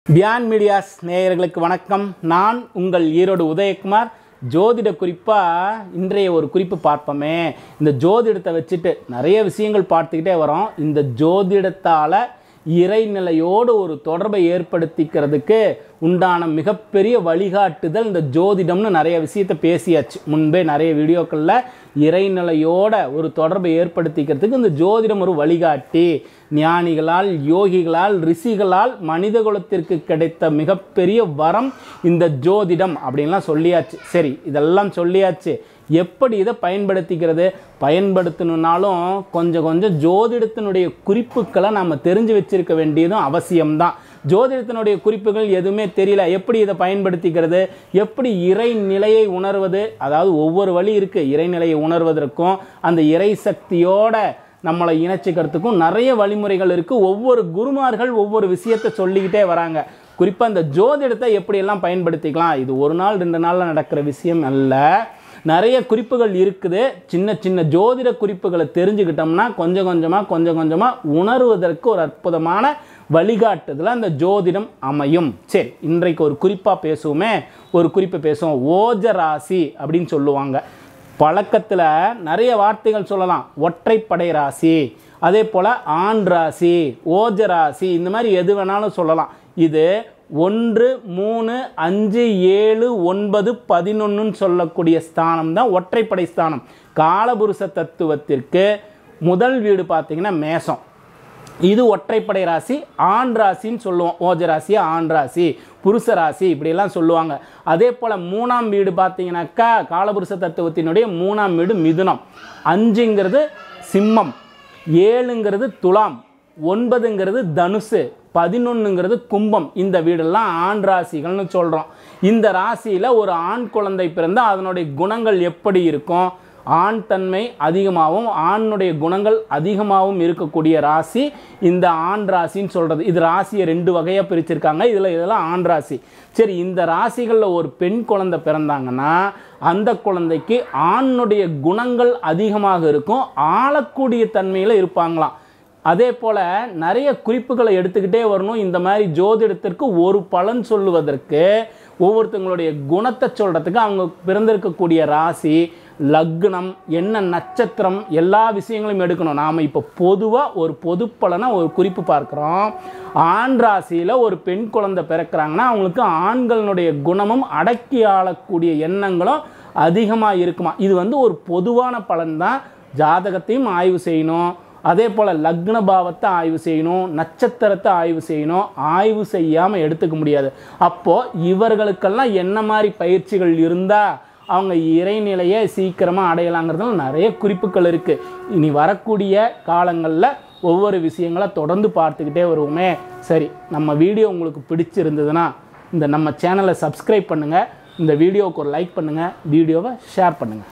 பியான் medias நேயர்களுக்கு வணக்கம் நான் உங்கள் ஈரோடு உதயகுமார் ஜோதிட குறிப்பாக இன்றைய ஒரு குறிப்பு பார்ப்போமே இந்த ஜோதிடத்தை வச்சுட்டு நிறைய விஷயங்கள் பார்த்துக்கிட்டே வரோம் இந்த ஜோதிடத்தால் இறைநிலையோடு ஒரு தொடர்பை ஏற்படுத்திக்கிறதுக்கு உண்டான மிகப்பெரிய வழிகாட்டுதல் இந்த ஜோதிடம்னு நிறைய விஷயத்தை பேசியாச்சு முன்பே நிறைய வீடியோக்களில் இறைநிலையோட ஒரு தொடர்பை ஏற்படுத்திக்கிறதுக்கு இந்த ஜோதிடம் ஒரு வழிகாட்டி ஞானிகளால் யோகிகளால் ரிஷிகளால் மனித குலத்திற்கு கிடைத்த மிகப்பெரிய வரம் இந்த ஜோதிடம் அப்படின்லாம் சொல்லியாச்சு சரி இதெல்லாம் சொல்லியாச்சு எப்படி இதை பயன்படுத்திக்கிறது பயன்படுத்தணுன்னாலும் கொஞ்சம் கொஞ்சம் ஜோதிடத்தினுடைய குறிப்புகளை நம்ம தெரிஞ்சு வச்சிருக்க வேண்டியதும் அவசியம்தான் ஜோதிடத்தினுடைய குறிப்புகள் எதுவுமே தெரியல எப்படி இதை பயன்படுத்திக்கிறது எப்படி இறைநிலையை உணர்வது அதாவது ஒவ்வொரு வழி இருக்குது இறைநிலையை உணர்வதற்கும் அந்த இறை சக்தியோட நம்மளை இணைச்சிக்கிறதுக்கும் நிறைய வழிமுறைகள் இருக்குது ஒவ்வொரு குருமார்கள் ஒவ்வொரு விஷயத்தை சொல்லிக்கிட்டே வராங்க குறிப்பாக இந்த ஜோதிடத்தை எப்படியெல்லாம் பயன்படுத்திக்கலாம் இது ஒரு நாள் ரெண்டு நாளில் நடக்கிற விஷயம் அல்ல நிறைய குறிப்புகள் இருக்குது சின்ன சின்ன ஜோதிட குறிப்புகளை தெரிஞ்சுக்கிட்டோம்னா கொஞ்சம் கொஞ்சமாக கொஞ்சம் கொஞ்சமாக உணர்வதற்கு ஒரு அற்புதமான வழிகாட்டுதல் அந்த ஜோதிடம் அமையும் சரி இன்றைக்கு ஒரு குறிப்பாக பேசுவோமே ஒரு குறிப்பு பேசுவோம் ஓஜராசி அப்படின்னு சொல்லுவாங்க பழக்கத்தில் நிறைய வார்த்தைகள் சொல்லலாம் ஒற்றைப்படை ராசி அதே போல் ஆண் ராசி ஓஜ ராசி இந்த மாதிரி எது வேணாலும் சொல்லலாம் இது ஒன்று மூணு அஞ்சு ஏழு ஒன்பது பதினொன்றுன்னு சொல்லக்கூடிய ஸ்தானம் தான் ஒற்றைப்படை ஸ்தானம் காலபுருஷ தத்துவத்திற்கு முதல் வீடு பார்த்தீங்கன்னா மேசம் இது ஒற்றைப்படை ராசி ஆண் ராசின்னு சொல்லுவோம் ஓஜ ராசி ஆண் ராசி புருஷ ராசி இப்படியெல்லாம் சொல்லுவாங்க அதே போல் மூணாம் வீடு பார்த்தீங்கன்னாக்கா காலபுருஷ தத்துவத்தினுடைய மூணாம் வீடு மிதுனம் அஞ்சுங்கிறது சிம்மம் ஏழுங்கிறது துலாம் ஒன்பதுங்கிறது தனுசு பதினொன்றுங்கிறது கும்பம் இந்த வீடெல்லாம் ஆண் ராசிகள்னு சொல்கிறோம் இந்த ராசியில் ஒரு ஆண் குழந்தை பிறந்தால் அதனுடைய குணங்கள் எப்படி இருக்கும் ஆண் தன்மை அதிகமாகவும் ஆணுடைய குணங்கள் அதிகமாகவும் இருக்கக்கூடிய ராசி இந்த ஆண் ராசின்னு சொல்கிறது இது ராசியை ரெண்டு வகையாக பிரிச்சிருக்காங்க இதில் இதெல்லாம் ஆண் ராசி சரி இந்த ராசிகளில் ஒரு பெண் குழந்தை பிறந்தாங்கன்னா அந்த குழந்தைக்கு ஆணுடைய குணங்கள் அதிகமாக இருக்கும் ஆளக்கூடிய தன்மையில் இருப்பாங்களாம் அதே போல் நிறைய குறிப்புகளை எடுத்துக்கிட்டே வரணும் இந்த மாதிரி ஜோதிடத்திற்கு ஒரு பலன் சொல்லுவதற்கு ஒவ்வொருத்தங்களுடைய குணத்தை சொல்கிறதுக்கு அவங்க பிறந்திருக்கக்கூடிய ராசி லக்னம் என்ன நட்சத்திரம் எல்லா விஷயங்களையும் எடுக்கணும் நாம் இப்போ பொதுவாக ஒரு பொது பலனாக ஒரு குறிப்பு பார்க்குறோம் ஆண் ராசியில் ஒரு பெண் குழந்தை பிறக்கிறாங்கன்னா அவங்களுக்கு ஆண்களுடைய குணமும் அடக்கி ஆளக்கூடிய எண்ணங்களும் அதிகமாக இருக்குமா இது வந்து ஒரு பொதுவான பலன் தான் ஜாதகத்தையும் ஆய்வு செய்யணும் அதே போல் லக்ன பாவத்தை ஆய்வு செய்யணும் நட்சத்திரத்தை ஆய்வு செய்யணும் ஆய்வு செய்யாமல் எடுத்துக்க முடியாது அப்போது இவர்களுக்கெல்லாம் என்ன மாதிரி பயிற்சிகள் இருந்தால் அவங்க இறைநிலையை சீக்கிரமாக அடையலாங்கிறதுல நிறைய குறிப்புகள் இருக்குது இனி வரக்கூடிய காலங்களில் ஒவ்வொரு விஷயங்களை தொடர்ந்து பார்த்துக்கிட்டே வருவோமே சரி நம்ம வீடியோ உங்களுக்கு பிடிச்சிருந்ததுன்னா இந்த நம்ம சேனலை சப்ஸ்கிரைப் பண்ணுங்கள் இந்த வீடியோவுக்கு ஒரு லைக் பண்ணுங்கள் வீடியோவை ஷேர் பண்ணுங்கள்